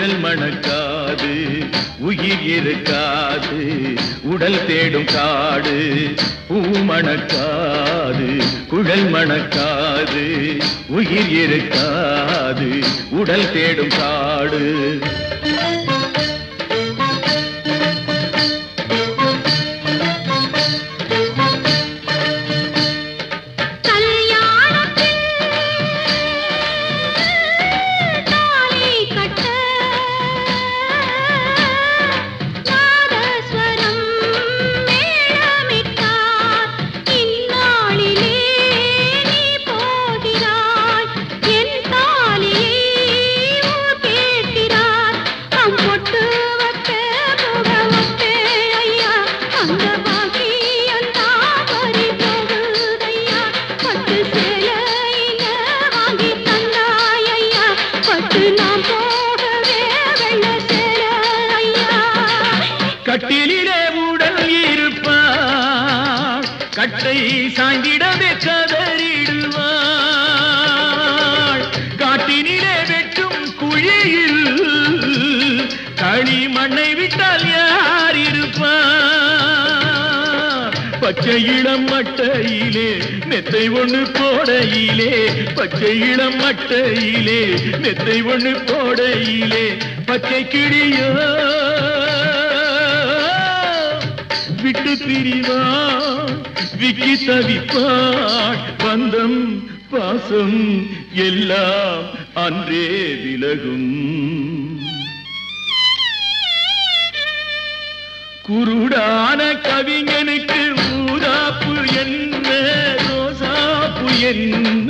குழல் மணக்காது உயிர் இருக்காது உடல் தேடும் காடு பூ மணக்காது குழல் மணக்காது உயிர் இருக்காது உடல் தேடும் காடு கல்யாணத்தில் தாலி கட்ட நாதஸ்வரம் மேளமிட்டார் இந்நாளிலே நீ போகிறாய் என் தாலியை ஊர் கேட்கிறார் அம்பொட்டு வட்ட முகவட்டு ஐயா அந்த பாக்கியம் தாவரி போகுதையா பட்டு சேலையில வாங்கி தந்தாய் ஐயா பட்டு நாம் போகவே வெள்ள சேல ஐயா கட்டிலே உடல் இருப்பாள் கட்டை சாய்ந்திடவே கதறிடுவாள் காட்டினிலே வெட்டும் குழியில் களி மண்ணை விட்டால் யார் இருப்பார் பச்சை இளம் மட்டையிலே மெத்தை ஒண்ணு போடையிலே பச்சை இளம் மட்டையிலே மெத்தை ஒண்ணு போடையிலே பச்சை கிளியோ விட்டு பிரிவான் விக்கி தவிப்பாள் பந்தம் பாசம் எல்லாம் அன்றே விலகும் குருடான கவிஞனுக்கு ஊதாப்பு என்ன ரோசாப்பு என்ன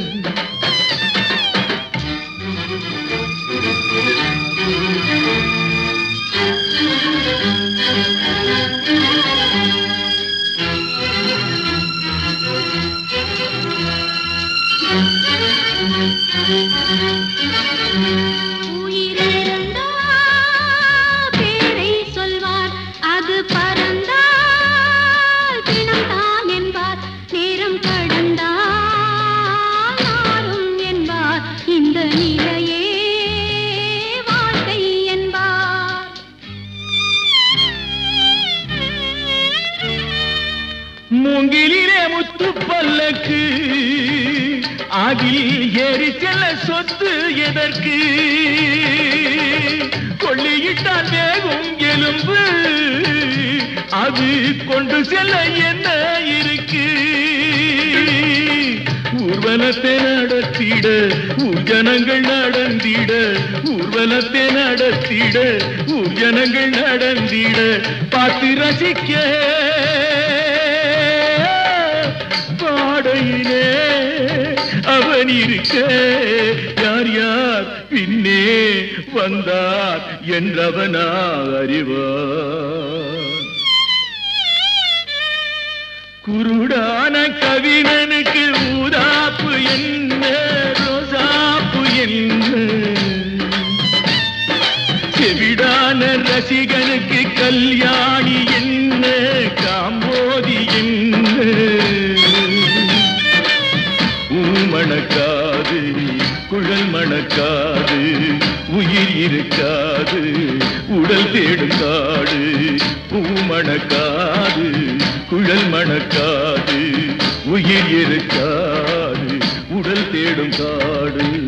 உயிரிழந்தா பேரை சொல்வார் அது பறந்தால் பிணம்தான் என்பார் நேரம் கடந்தால் நாரும் என்பார் இந்த நிலையே வாழ்க்கை என்பார் மூங்கிலே முத்து பல்லக்கு அதில் ஏறி செல்ல சொத்து எதற்கு கொள்ளியிட்டால் வேகும் எலும்பு அது கொண்டு செல்ல என்ன இருக்கு ஊர்வலத்தை நடத்திட ஊர்ஜனங்கள் நடந்திட ஊர்வலத்தை நடத்திட ஊர்ஜனங்கள் நடந்திட பார்த்து ரசிக்க பாடையிலே அவன் இருக்க யார் யார் பின்னே வந்தார் என்றவனா அறிவார் குருடான கவிஞனுக்கு ஊதாப்பு என்ன ரோசாப்பு என்ன செவிடான ரசிகனுக்கு கல்யாணி என்ன காம்போதி என்ன ஊ மணக்காது குழல் மணக்காது உயிர் இருக்காது உடல் தேடும் காடு பூ மணக்காது குழல் மணக்காது உயிர் இருக்காது உடல் தேடும் காடு